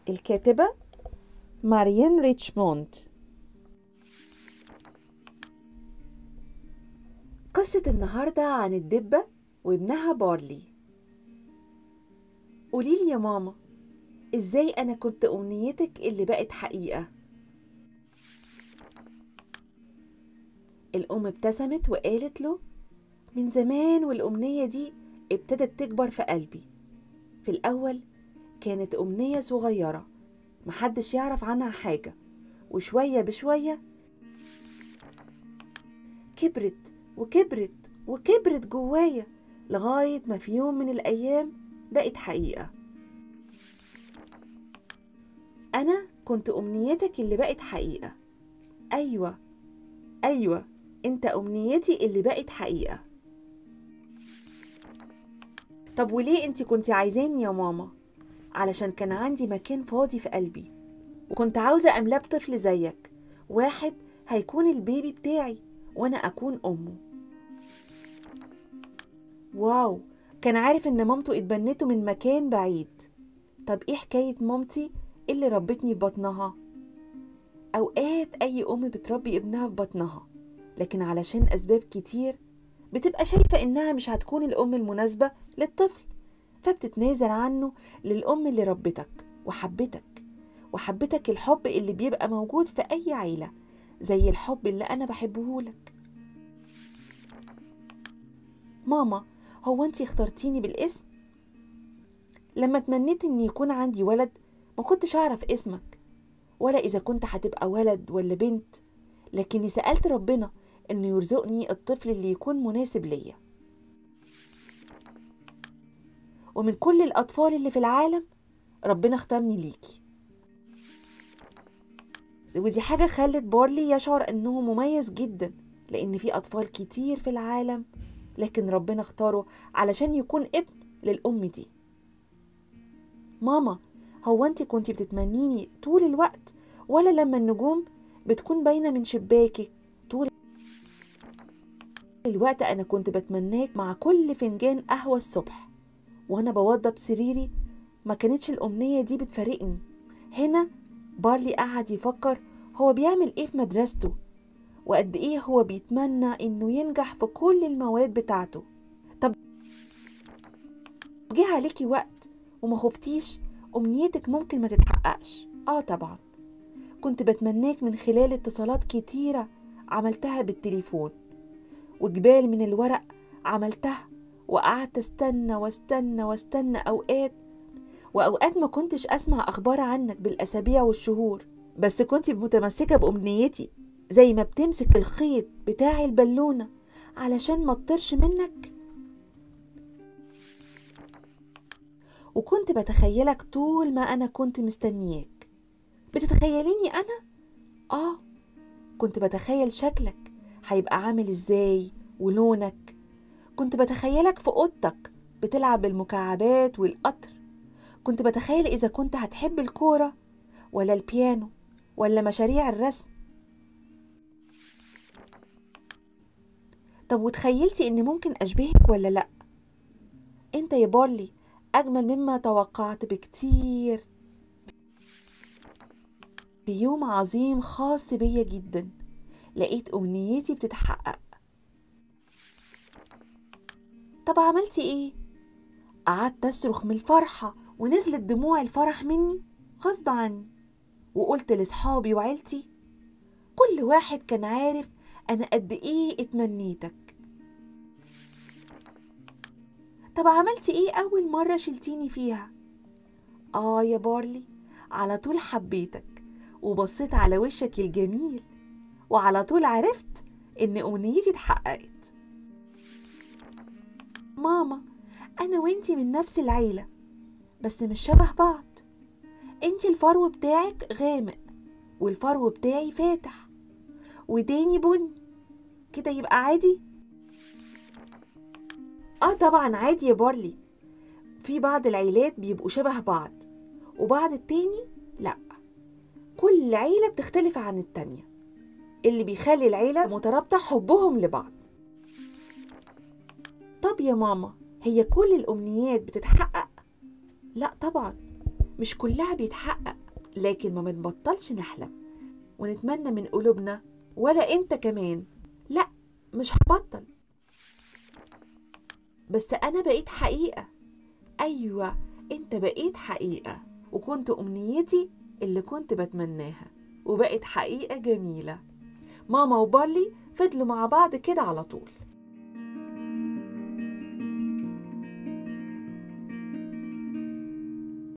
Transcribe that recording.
الكاتبة ماريان ريتشموند قصة النهاردة عن الدبة وابنها بارلي قوليلي يا ماما ازاي انا كنت امنيتك اللي بقت حقيقة الام ابتسمت وقالت له من زمان والامنية دي ابتدت تكبر في قلبي في الاول كانت امنية صغيرة محدش يعرف عنها حاجة وشوية بشوية كبرت وكبرت وكبرت جوايا لغاية ما في يوم من الأيام بقت حقيقة أنا كنت أمنيتك اللي بقت حقيقة أيوة أيوة أنت أمنيتي اللي بقت حقيقة طب وليه أنت كنت عايزاني يا ماما؟ علشان كان عندي مكان فاضي في قلبي وكنت عاوزة أملاه بطفل زيك واحد هيكون البيبي بتاعي وأنا أكون أمه واو كان عارف إن مامته اتبنته من مكان بعيد طب إيه حكاية مامتي اللي ربتني في بطنها؟ أوقات أي أم بتربي ابنها في بطنها لكن علشان أسباب كتير بتبقى شايفة إنها مش هتكون الأم المناسبة للطفل فبتتنازل عنه للأم اللي ربتك وحبتك وحبتك الحب اللي بيبقى موجود في أي عيلة زي الحب اللي أنا بحبهولك ماما هو أنتي اخترتيني بالاسم؟ لما تمنيت إن يكون عندي ولد ما كنتش أعرف اسمك ولا إذا كنت هتبقى ولد ولا بنت لكني سألت ربنا إنه يرزقني الطفل اللي يكون مناسب ليا ومن كل الأطفال اللي في العالم ربنا اختارني ليكي ودي حاجة خلت بارلي يشعر أنه مميز جدا لأن في أطفال كتير في العالم لكن ربنا اختاره علشان يكون ابن للأم دي ماما هو انت كنت بتتمنيني طول الوقت ولا لما النجوم بتكون باينة من شباكك طول الوقت أنا كنت بتمناك مع كل فنجان قهوة الصبح وأنا بوضب سريري ما كانتش الأمنية دي بتفارقني هنا بارلي قعد يفكر هو بيعمل ايه في مدرسته وقد ايه هو بيتمنى انه ينجح في كل المواد بتاعته طب جه عليكي وقت وما خفتيش امنيتك ممكن ما تتحققش اه طبعا كنت بتمناك من خلال اتصالات كتيرة عملتها بالتليفون وجبال من الورق عملتها وقعدت استنى واستنى واستنى اوقات واوقات ما كنتش اسمع اخبار عنك بالاسابيع والشهور بس كنت متمسكه بامنيتي زي ما بتمسك الخيط بتاع البالونه علشان ما تطرش منك وكنت بتخيلك طول ما انا كنت مستنياك بتتخيليني انا اه كنت بتخيل شكلك هيبقى عامل ازاي ولونك كنت بتخيلك في اوضتك بتلعب بالمكعبات والقطر كنت بتخيل إذا كنت هتحب الكورة ولا البيانو ولا مشاريع الرسم طب وتخيلتي إن ممكن أشبهك ولا لأ أنت يا بارلي أجمل مما توقعت بكتير في يوم عظيم خاص بيا جدا لقيت أمنيتي بتتحقق طب عملتي إيه؟ قعدت أصرخ من الفرحة ونزلت دموع الفرح مني غصب عني وقلت لصحابي وعيلتي كل واحد كان عارف أنا قد إيه اتمنيتك طب عملتي إيه أول مرة شلتيني فيها؟ آه يا بارلي على طول حبيتك وبصيت على وشك الجميل وعلى طول عرفت إن أمنيتي اتحققت ماما أنا وإنتي من نفس العيلة بس مش شبه بعض انتي الفرو بتاعك غامق والفرو بتاعي فاتح وداني بني كده يبقى عادي اه طبعا عادي يا بارلي في بعض العيلات بيبقوا شبه بعض وبعض التاني لا كل عيلة بتختلف عن التانية اللي بيخلي العيلة مترابطة حبهم لبعض طب يا ماما هي كل الأمنيات بتتحقق؟ لا طبعا مش كلها بيتحقق لكن ما بنبطلش نحلم ونتمنى من قلوبنا ولا انت كمان لا مش هبطل بس انا بقيت حقيقة ايوه انت بقيت حقيقة وكنت امنيتي اللي كنت بتمناها وبقت حقيقة جميلة ماما وبارلي فضلوا مع بعض كده على طول